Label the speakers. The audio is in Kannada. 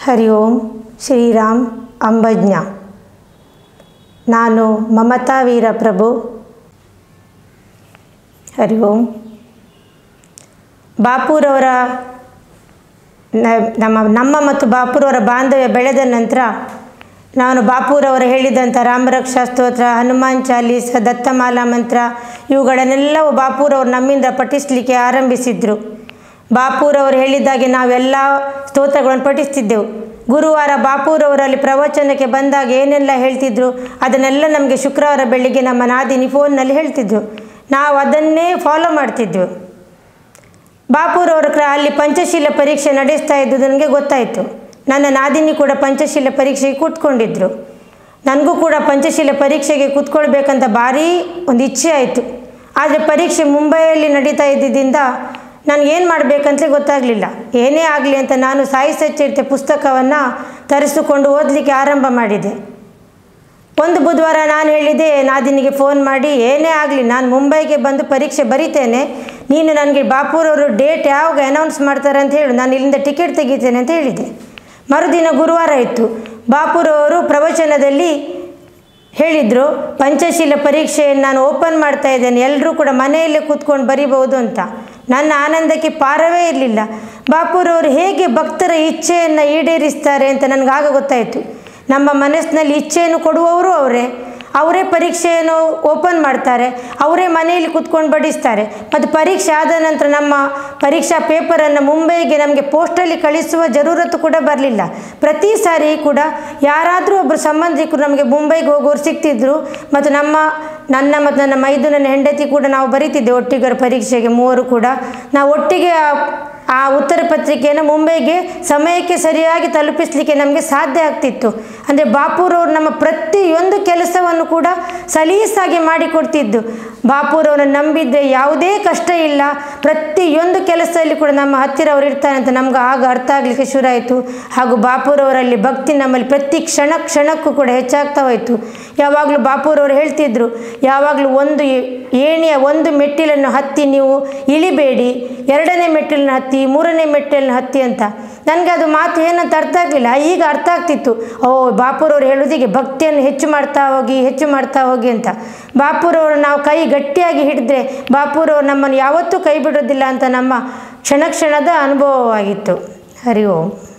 Speaker 1: ಹರಿ ಓಂ ಶ್ರೀರಾಮ್ ಅಂಬಜ್ಞ ನಾನು ಮಮತಾ ವೀರಪ್ರಭು ಹರಿ ಓಂ ಬಾಪೂರವರ ನ- ನಮ್ಮ ನಮ್ಮ ಮತ್ತು ಬಾಪೂರವರ ಬಾಂಧವ್ಯ ಬೆಳೆದ ನಂತರ ನಾನು ಬಾಪೂರವರು ಹೇಳಿದಂಥ ರಾಮರಕ್ಷಾ ಸ್ತೋತ್ರ ಹನುಮಾನ್ ಚಾಲೀಸ ದತ್ತಮಾಲಾ ಮಂತ್ರ ಇವುಗಳನ್ನೆಲ್ಲವೂ ಬಾಪೂರವರು ನಮ್ಮಿಂದ ಪಠಿಸಲಿಕ್ಕೆ ಆರಂಭಿಸಿದರು ಬಾಪೂರವರು ಹೇಳಿದ್ದಾಗೆ ನಾವೆಲ್ಲ ಸ್ತೋತ್ರಗಳನ್ನು ಪಠಿಸ್ತಿದ್ದೆವು ಗುರುವಾರ ಬಾಪೂರವರಲ್ಲಿ ಪ್ರವಚನಕ್ಕೆ ಬಂದಾಗ ಏನೆಲ್ಲ ಹೇಳ್ತಿದ್ರು ಅದನ್ನೆಲ್ಲ ನಮಗೆ ಶುಕ್ರವಾರ ಬೆಳಿಗ್ಗೆ ನಮ್ಮ ನಾದಿನಿ ಫೋನ್ನಲ್ಲಿ ಹೇಳ್ತಿದ್ರು ನಾವು ಅದನ್ನೇ ಫಾಲೋ ಮಾಡ್ತಿದ್ವು ಬಾಪೂರವ್ರ ಕ್ರ ಅಲ್ಲಿ ಪಂಚಶೀಲ ಪರೀಕ್ಷೆ ನಡೆಸ್ತಾ ಇದ್ದು ನನಗೆ ಗೊತ್ತಾಯಿತು ನನ್ನ ನಾದಿನಿ ಕೂಡ ಪಂಚಶೀಲ ಪರೀಕ್ಷೆಗೆ ಕೂತ್ಕೊಂಡಿದ್ರು ನನಗೂ ಕೂಡ ಪಂಚಶೀಲ ಪರೀಕ್ಷೆಗೆ ಕೂತ್ಕೊಳ್ಬೇಕಂತ ಭಾರೀ ಒಂದು ಇಚ್ಛೆ ಆಯಿತು ಆದರೆ ಪರೀಕ್ಷೆ ಮುಂಬೈಯಲ್ಲಿ ನಡೀತಾ ಇದ್ದಿದ್ದರಿಂದ ನನಗೇನು ಮಾಡಬೇಕಂತಲೇ ಗೊತ್ತಾಗಲಿಲ್ಲ ಏನೇ ಆಗಲಿ ಅಂತ ನಾನು ಸಾಯಿ ಸಚ್ಚರಿತೆ ಪುಸ್ತಕವನ್ನು ತರಿಸಿಕೊಂಡು ಓದಲಿಕ್ಕೆ ಆರಂಭ ಮಾಡಿದೆ ಒಂದು ಬುಧವಾರ ನಾನು ಹೇಳಿದೆ ನಾದಿನಿಗೆ ಫೋನ್ ಮಾಡಿ ಏನೇ ಆಗಲಿ ನಾನು ಮುಂಬೈಗೆ ಬಂದು ಪರೀಕ್ಷೆ ಬರಿತೇನೆ ನೀನು ನನಗೆ ಬಾಪೂರವರು ಡೇಟ್ ಯಾವಾಗ ಅನೌನ್ಸ್ ಮಾಡ್ತಾರೆ ಅಂತ ಹೇಳು ನಾನು ಇಲ್ಲಿಂದ ಟಿಕೆಟ್ ತೆಗಿತೇನೆ ಅಂತ ಹೇಳಿದೆ ಮರುದಿನ ಗುರುವಾರ ಇತ್ತು ಬಾಪೂರವರು ಪ್ರವಚನದಲ್ಲಿ ಹೇಳಿದರು ಪಂಚಶೀಲ ಪರೀಕ್ಷೆಯನ್ನು ನಾನು ಓಪನ್ ಮಾಡ್ತಾ ಇದ್ದೇನೆ ಎಲ್ಲರೂ ಕೂಡ ಮನೆಯಲ್ಲೇ ಕೂತ್ಕೊಂಡು ಬರಿಬೋದು ಅಂತ ನನ್ನ ಆನಂದಕ್ಕೆ ಪಾರವೇ ಇರಲಿಲ್ಲ ಬಾಪೂರವರು ಹೇಗೆ ಭಕ್ತರ ಇಚ್ಛೆಯನ್ನು ಈಡೇರಿಸ್ತಾರೆ ಅಂತ ನನಗಾಗ ಗೊತ್ತಾಯಿತು ನಮ್ಮ ಮನಸ್ಸಿನಲ್ಲಿ ಇಚ್ಛೆಯನ್ನು ಕೊಡುವವರು ಅವರೇ ಅವರೇ ಪರೀಕ್ಷೆಯನ್ನು ಓಪನ್ ಮಾಡ್ತಾರೆ ಅವರೇ ಮನೆಯಲ್ಲಿ ಕೂತ್ಕೊಂಡು ಬಡಿಸ್ತಾರೆ ಮತ್ತು ಪರೀಕ್ಷೆ ಆದ ನಂತರ ನಮ್ಮ ಪರೀಕ್ಷಾ ಪೇಪರನ್ನು ಮುಂಬೈಗೆ ನಮಗೆ ಪೋಸ್ಟಲ್ಲಿ ಕಳಿಸುವ ಜರೂರತ್ತು ಕೂಡ ಬರಲಿಲ್ಲ ಪ್ರತಿ ಸಾರಿ ಕೂಡ ಯಾರಾದರೂ ಒಬ್ಬರು ಸಂಬಂಧಿಕರು ನಮಗೆ ಮುಂಬೈಗೆ ಹೋಗೋರು ಸಿಗ್ತಿದ್ರು ಮತ್ತು ನಮ್ಮ ನನ್ನ ಮತ್ತು ನನ್ನ ಮೈದು ನನ್ನ ಹೆಂಡತಿ ಕೂಡ ನಾವು ಬರೀತಿದ್ದೆ ಒಟ್ಟಿಗೆ ಪರೀಕ್ಷೆಗೆ ಮೂವರು ಕೂಡ ನಾವು ಒಟ್ಟಿಗೆ ಆ- ಆ ಉತ್ತರ ಪತ್ರಿಕೆಯನ್ನು ಮುಂಬೈಗೆ ಸಮಯಕ್ಕೆ ಸರಿಯಾಗಿ ತಲುಪಿಸಲಿಕ್ಕೆ ನಮಗೆ ಸಾಧ್ಯ ಆಗ್ತಿತ್ತು ಅಂದರೆ ಬಾಪೂರವರು ನಮ್ಮ ಪ್ರತಿಯೊಂದು ಕೆಲಸವನ್ನು ಕೂಡ ಸಲೀಸಾಗಿ ಮಾಡಿಕೊಡ್ತಿದ್ದು ಬಾಪೂರವರನ್ನು ನಂಬಿದ್ರೆ ಯಾವುದೇ ಕಷ್ಟ ಇಲ್ಲ ಪ್ರತಿಯೊಂದು ಕೆಲಸದಲ್ಲಿ ಕೂಡ ನಮ್ಮ ಹತ್ತಿರ ಅವರು ಇರ್ತಾರೆ ಅಂತ ನಮ್ಗೆ ಆಗ ಅರ್ಥ ಆಗಲಿಕ್ಕೆ ಶುರುವಾಯಿತು ಹಾಗೂ ಬಾಪೂರವರಲ್ಲಿ ಭಕ್ತಿ ನಮ್ಮಲ್ಲಿ ಪ್ರತಿ ಕ್ಷಣ ಕ್ಷಣಕ್ಕೂ ಕೂಡ ಹೆಚ್ಚಾಗ್ತಾ ಹೋಯಿತು ಯಾವಾಗಲೂ ಬಾಪೂರವರು ಹೇಳ್ತಿದ್ರು ಯಾವಾಗಲೂ ಒಂದು ಏ- ಏಣಿಯ ಒಂದು ಮೆಟ್ಟಿಲನ್ನು ಹತ್ತಿ ನೀವು ಇಳಿಬೇಡಿ ಎರಡನೇ ಮೆಟ್ಟಿಲನ್ನ ಹತ್ತಿ ಮೂರನೇ ಮೆಟ್ಟಿಲನ್ನ ಹತ್ತಿ ಅಂತ ನನಗೆ ಅದು ಮಾತು ಏನಂತ ಅರ್ಥ ಆಗಲಿಲ್ಲ ಈಗ ಅರ್ಥ ಆಗ್ತಿತ್ತು ಓ ಬಾಪೂರವ್ರು ಹೇಳೋದಿಗೆ ಭಕ್ತಿಯನ್ನು ಹೆಚ್ಚು ಮಾಡ್ತಾ ಹೋಗಿ ಹೆಚ್ಚು ಮಾಡ್ತಾ ಹೋಗಿ ಅಂತ ಬಾಪೂರವರು ನಾವು ಕೈ ಗಟ್ಟಿಯಾಗಿ ಹಿಡಿದ್ರೆ ಬಾಪೂರವರು ನಮ್ಮನ್ನು ಯಾವತ್ತೂ ಕೈ ಬಿಡೋದಿಲ್ಲ ಅಂತ ನಮ್ಮ ಕ್ಷಣ ಕ್ಷಣದ ಅನುಭವವಾಗಿತ್ತು ಹರಿ ಓಂ